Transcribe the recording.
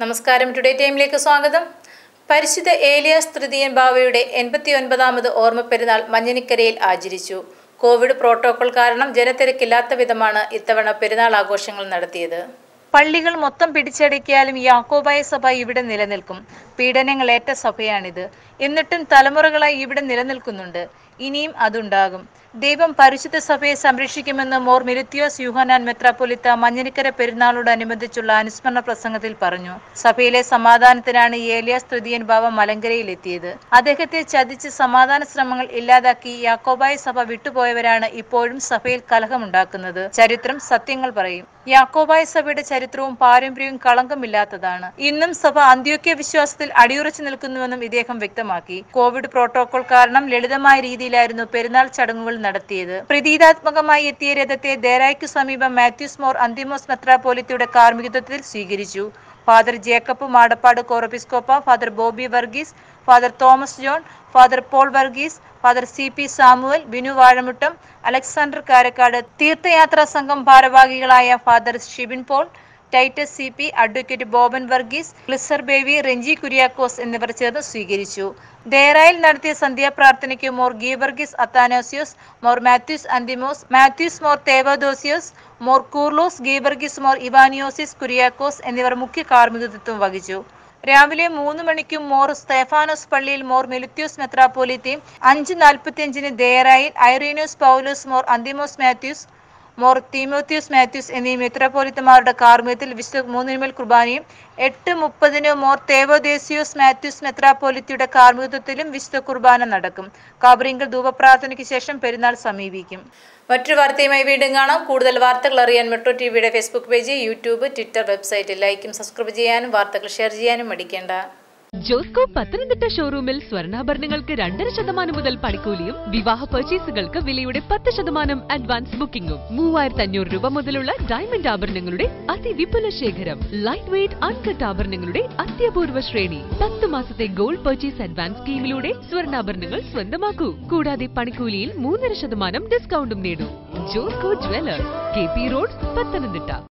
നമസ്കാരം ടുഡേ ടൈമിലേക്ക് സ്വാഗതം പരിശുദ്ധ ഏലിയാസ് തൃതീയൻ ബാവയുടെ എൺപത്തി ഒൻപതാമത് ഓർമ്മ പെരുന്നാൾ മഞ്ഞനിക്കരയിൽ ആചരിച്ചു കോവിഡ് പ്രോട്ടോകോൾ കാരണം ജനത്തിരക്കില്ലാത്ത വിധമാണ് ഇത്തവണ പെരുന്നാൾ ആഘോഷങ്ങൾ നടത്തിയത് പള്ളികൾ മൊത്തം പിടിച്ചടക്കിയാലും യാക്കോബായ സഭ ഇവിടെ നിലനിൽക്കും പീഡനങ്ങളേറ്റ സഭയാണിത് എന്നിട്ടും തലമുറകളായി ഇവിടെ നിലനിൽക്കുന്നുണ്ട് ഇനിയും അതുണ്ടാകും ദൈവം പരിശുദ്ധ സഭയെ സംരക്ഷിക്കുമെന്ന് മോർ മിലിത്യോസ് യൂഹനാൻ മെത്രാപ്പൊലിത്ത മഞ്ഞനിക്കര പെരുന്നാളോടനുബന്ധിച്ചുള്ള അനുസ്മരണ പ്രസംഗത്തിൽ പറഞ്ഞു സഭയിലെ സമാധാനത്തിനാണ് ഏലിയാസ് തൃതീയൻ ബാവ മലങ്കരയിൽ എത്തിയത് അദ്ദേഹത്തെ ചതിച്ച് സമാധാന ശ്രമങ്ങൾ ഇല്ലാതാക്കി യാക്കോബായ സഭ വിട്ടുപോയവരാണ് ഇപ്പോഴും സഭയിൽ കലഹമുണ്ടാക്കുന്നത് ചരിത്രം സത്യങ്ങൾ പറയും യാക്കോബായ സഭയുടെ ചരിത്രവും പാരമ്പര്യവും കളങ്കമില്ലാത്തതാണ് ഇന്നും സഭ അന്ത്യോക്യ വിശ്വാസത്തിൽ അടിയുറച്ചു നിൽക്കുന്നുവെന്നും ഇദ്ദേഹം വ്യക്തമാക്കി കോവിഡ് പ്രോട്ടോകോൾ കാരണം ലളിതമായ രീതിയിലായിരുന്നു പെരുന്നാൾ ചടങ്ങുകൾ നടത്തിയത് പ്രതീകാത്മകമായി എത്തിയ രഥത്തെ ദേരായ്ക്കു സമീപം മാത്യൂസ് മോർ അന്തിമോസ് മെത്രാപോലിത്തയുടെ കാർമ്മികത്വത്തിൽ സ്വീകരിച്ചു Father Jacob Madappad Corepiscopa Father Bobby Varghese Father Thomas John Father Paul Varghese Father C P Samuel Binu Vazhamuttam Alexander Karakkad തീർത്ഥയാത്രാ സംഘം ഭാരവാഹികളായ Father Shibin Paul Titus C P advocate Boban Varghese ക്ലിസർ ബേബി റെഞ്ചി കുര്യാക്കോസ് എന്നിവർ ചേർന്ന് സ്വീകരിച്ചു ദേറായിൽ നടത്തിയ സന്ധ്യാപ്രാർത്ഥനയ്ക്ക് മോർ ഗീവർഗീസ് അത്താനോസിയോസ് മോർ മാത്യൂസ് അന്തിമോസ് മാത്യൂസ് മോർ തേവദോസിയോസ് മോർ കൂർലോസ് ഗീവർഗീസ് മോർ ഇവാനിയോസിസ് കുര്യാക്കോസ് എന്നിവർ മുഖ്യ കാർമ്മികത്വം വഹിച്ചു രാവിലെ മൂന്ന് മണിക്കും മോർ സ്തേഫാനോസ് പള്ളിയിൽ മോർ മെലിത്യൂസ് മെത്രാപ്പോലിത്തയും അഞ്ച് നാൽപ്പത്തിയഞ്ചിന് ദേറായിൽ ഐറീനോസ് പൗലോസ് മോർ അന്തിമോസ് മാത്യൂസ് മോർ തീമോത്യൂസ് മാത്യൂസ് എന്നീ മെത്രാപോലിത്തമാരുടെ കാർമ്മികത്തിൽ വിശുദ്ധ മൂന്നിന്മേൽ കുർബാനയും എട്ട് മുപ്പതിന് മോർ തേവോദേശിയോസ് മാത്യൂസ് മെത്രാപോലിത്തിയുടെ കാർമ്മികത്വത്തിലും വിശുദ്ധ കുർബാന നടക്കും കാബറിങ്കൽ ധൂപപ്രാർത്ഥനയ്ക്ക് ശേഷം പെരുന്നാൾ സമീപിക്കും മറ്റൊരു വാർത്തയുമായി വീണ്ടും കാണാം കൂടുതൽ വാർത്തകൾ അറിയാൻ മെട്രോ ടി വിയുടെ Facebook page YouTube Twitter website ലൈക്കും സബ്സ്ക്രൈബ് ചെയ്യാനും വാർത്തകൾ ഷെയർ ചെയ്യാനും മടിക്കേണ്ട ജോസ്കോ പത്തനംതിട്ട ഷോറൂമിൽ സ്വർണ്ണാഭരണങ്ങൾക്ക് രണ്ടര ശതമാനം മുതൽ പണിക്കൂലിയും വിവാഹ പർച്ചേസുകൾക്ക് വിലയുടെ പത്ത് ശതമാനം അഡ്വാൻസ് ബുക്കിംഗും മൂവായിരത്തി അഞ്ഞൂറ് രൂപ മുതലുള്ള ഡയമണ്ട് ആഭരണങ്ങളുടെ അതിവിപുല ശേഖരം ലൈറ്റ് വെയ്റ്റ് അൺകട്ട് ആഭരണങ്ങളുടെ അത്യപൂർവ ശ്രേണി പത്ത് മാസത്തെ ഗോൾഡ് പർച്ചേസ് അഡ്വാൻസ് സ്കീമിലൂടെ സ്വർണ്ണാഭരണങ്ങൾ സ്വന്തമാക്കൂ കൂടാതെ പണിക്കൂലിയിൽ മൂന്നര ശതമാനം ഡിസ്കൗണ്ടും നേടൂ Josco jewellers K P road Pathanamthitta